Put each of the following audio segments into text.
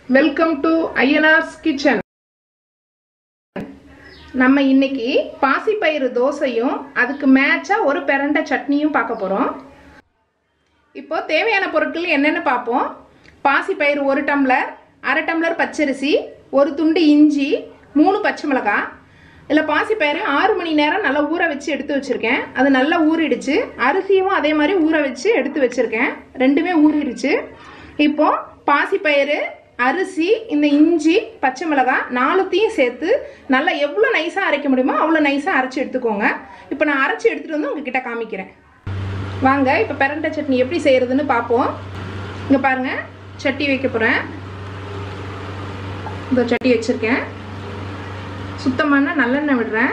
welcome to ஐஎன்ஆர்ஸ் kitchen நம்ம இன்னைக்கு பாசிப்பயிறு தோசையும் அதுக்கு மேட்சா ஒரு பிரண்டை சட்னியும் பார்க்க போறோம் இப்போ தேவையான பொருட்கள் என்னென்ன பார்ப்போம் பாசிப்பயிறு ஒரு டம்ளர் அரை டம்ளர் பச்சரிசி ஒரு துண்டு இஞ்சி மூணு பச்சை மிளகாய் இதில் பாசிப்பயிறு ஆறு மணி நேரம் நல்லா ஊற வச்சு எடுத்து வச்சுருக்கேன் அது நல்லா ஊறிடுச்சு அரிசியும் அதே மாதிரி ஊற வச்சு எடுத்து வச்சுருக்கேன் ரெண்டுமே ஊறிடுச்சு இப்போ பாசிப்பயிறு அரிசி இந்த இஞ்சி பச்சை மிளகாய் நாலுத்தையும் சேர்த்து நல்லா எவ்வளோ நைஸாக அரைக்க முடியுமோ அவ்வளோ நைஸாக அரைச்சி எடுத்துக்கோங்க இப்போ நான் அரைச்சி எடுத்துகிட்டு வந்து உங்ககிட்ட காமிக்கிறேன் வாங்க இப்போ பெரண்டை சட்னி எப்படி செய்கிறதுன்னு பார்ப்போம் இங்கே பாருங்கள் சட்டி வைக்க போகிறேன் இந்த சட்டி வச்சுருக்கேன் சுத்தமான நல்லெண்ணெய் விடுறேன்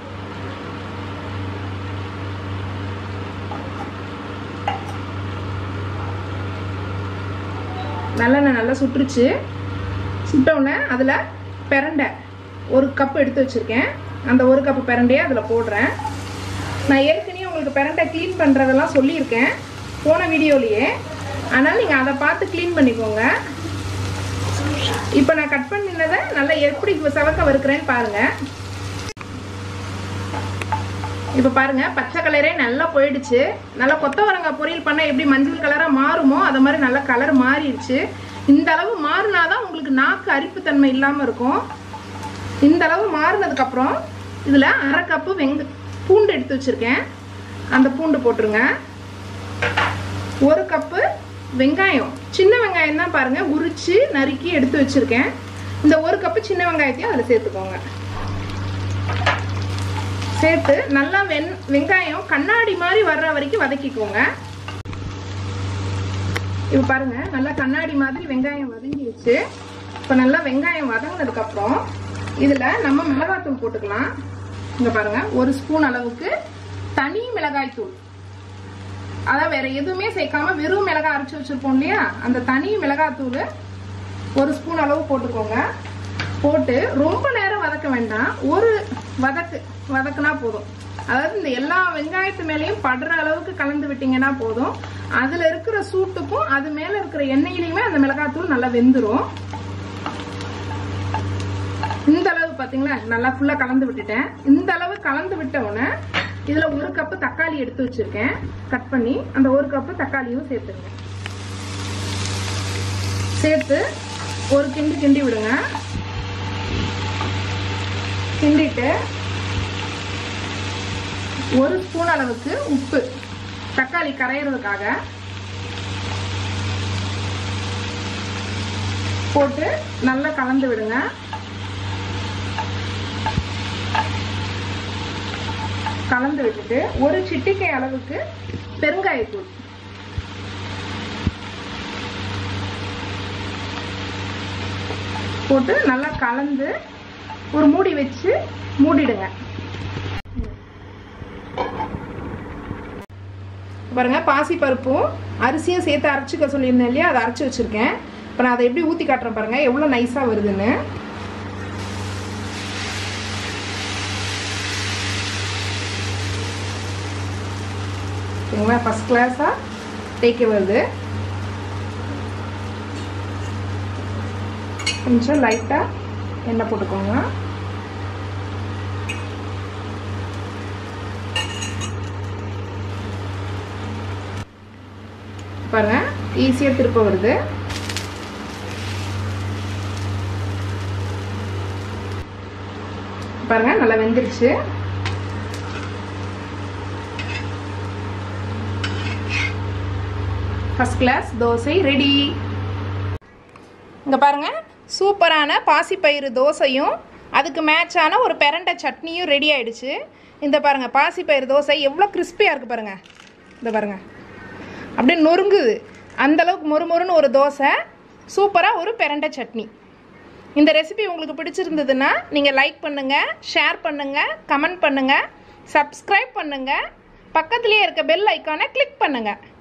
நல்லெண்ணெய் நல்லா சுட்டுருச்சு சுட்டவுடனே அதில் பிரண்டை ஒரு கப் எடுத்து வச்சுருக்கேன் அந்த ஒரு கப்பு பிரண்டையை அதில் போடுறேன் நான் ஏற்கனவே உங்களுக்கு பிரண்டை க்ளீன் பண்ணுறதெல்லாம் சொல்லியிருக்கேன் போன வீடியோலேயே ஆனால் நீங்கள் அதை பார்த்து க்ளீன் பண்ணிக்கோங்க இப்போ நான் கட் பண்ணினதை நல்லா எப்படி சவக்க வறுக்கிறேன்னு பாருங்கள் இப்போ பாருங்க பச்சை கலரே நல்லா போயிடுச்சு நல்லா கொத்தவரங்காய் பொரியல் பண்ணால் எப்படி மஞ்சள் கலராக மாறுமோ அது மாதிரி நல்லா கலர் மாறிடுச்சு இந்த அளவு மாறினாதான் உங்களுக்கு நாக்கு அரிப்புத்தன்மை இல்லாமல் இருக்கும் இந்த அளவு மாறினதுக்கப்புறம் இதில் அரை கப்பு வெங்க பூண்டு எடுத்து வச்சுருக்கேன் அந்த பூண்டு போட்டுருங்க ஒரு கப்பு வெங்காயம் சின்ன வெங்காயம் தான் பாருங்கள் உரித்து நறுக்கி எடுத்து வச்சுருக்கேன் இந்த ஒரு கப்பு சின்ன வெங்காயத்தையும் அதில் சேர்த்துக்கோங்க சேர்த்து நல்லா வெண் வெங்காயம் கண்ணாடி மாதிரி வர்ற வரைக்கும் வதக்கிக்கோங்க இப்போ பாருங்க நல்லா கண்ணாடி மாதிரி வெங்காயம் வதங்கிடுச்சு இப்போ நல்லா வெங்காயம் வதங்கினதுக்கப்புறம் இதில் நம்ம மிளகாத்தூள் போட்டுக்கலாம் இங்கே பாருங்க ஒரு ஸ்பூன் அளவுக்கு தனி மிளகாய் தூள் அதான் வேற எதுவுமே சேர்க்காம வெறும் மிளகாய் அரைச்சி வச்சிருப்போம் இல்லையா அந்த தனி மிளகாய் தூள் ஒரு ஸ்பூன் அளவு போட்டுக்கோங்க போட்டு ரொம்ப நேரம் வதக்க வேண்டாம் ஒரு வதக்கு வதக்குனா போதும் அதாவது இந்த எல்லா வெங்காயத்து மேலேயும் படுற அளவுக்கு கலந்து விட்டீங்கன்னா போதும் அதுல இருக்கிற சூட்டுக்கும் அது மேல இருக்கிற எண்ணெயிலையுமே அந்த மிளகாத்தூள் நல்லா வெந்துடும் இந்த அளவு பாத்தீங்களா நல்லா ஃபுல்லா கலந்து விட்டுட்டேன் இந்த அளவு கலந்து விட்ட உடனே இதுல ஒரு கப்பு தக்காளி எடுத்து வச்சிருக்கேன் கட் பண்ணி அந்த ஒரு கப்பு தக்காளியும் சேர்த்துருங்க சேர்த்து ஒரு கிண்டி கிண்டி விடுங்க கிண்டிட்டு ஒரு ஸ்பூன் அளவுக்கு உப்பு தக்காளி கரையிறதுக்காக போட்டு நல்லா கலந்து விடுங்க கலந்து விட்டுட்டு ஒரு சிட்டிக்கை அளவுக்கு பெருங்காயத்தூள் போட்டு நல்லா கலந்து ஒரு மூடி வச்சு மூடிடுங்க பாருங்க பாசி பருப்பும் அரிசியும் சேர்த்து அரைச்சிக்க சொல்லியிருந்தேன் இல்லையா அதை அரைச்சி வச்சுருக்கேன் இப்போ நான் அதை எப்படி ஊற்றி காட்டுறேன் பாருங்க எவ்வளோ நைஸாக வருதுன்னு ஓகேங்களா ஃபஸ்ட் கிளாஸாக தேய்க்க வருது கொஞ்சம் லைட்டாக எண்ணெய் போட்டுக்கோங்க பாருங்க ஈஸியாக திருப்ப வருது பாருங்க நல்லா வெந்துருச்சு ஃபஸ்ட் கிளாஸ் தோசை ரெடி இங்கே பாருங்க சூப்பரான பாசிப்பயிறு தோசையும் அதுக்கு மேட்சான ஒரு பெரண்டை சட்னியும் ரெடி ஆயிடுச்சு இந்த பாருங்க பாசிப்பயிறு தோசை எவ்வளோ கிறிஸ்பியாக இருக்குது பாருங்க இந்த பாருங்க அப்படியே நொறுங்குது அந்த அளவுக்கு மொறு மொறுன்னு ஒரு தோசை சூப்பராக ஒரு பெரண்டை சட்னி இந்த ரெசிபி உங்களுக்கு பிடிச்சிருந்ததுன்னா நீங்கள் லைக் பண்ணுங்கள் ஷேர் பண்ணுங்கள் கமெண்ட் பண்ணுங்கள் சப்ஸ்கிரைப் பண்ணுங்கள் பக்கத்துலேயே இருக்க பெல் ஐக்கானை கிளிக் பண்ணுங்கள்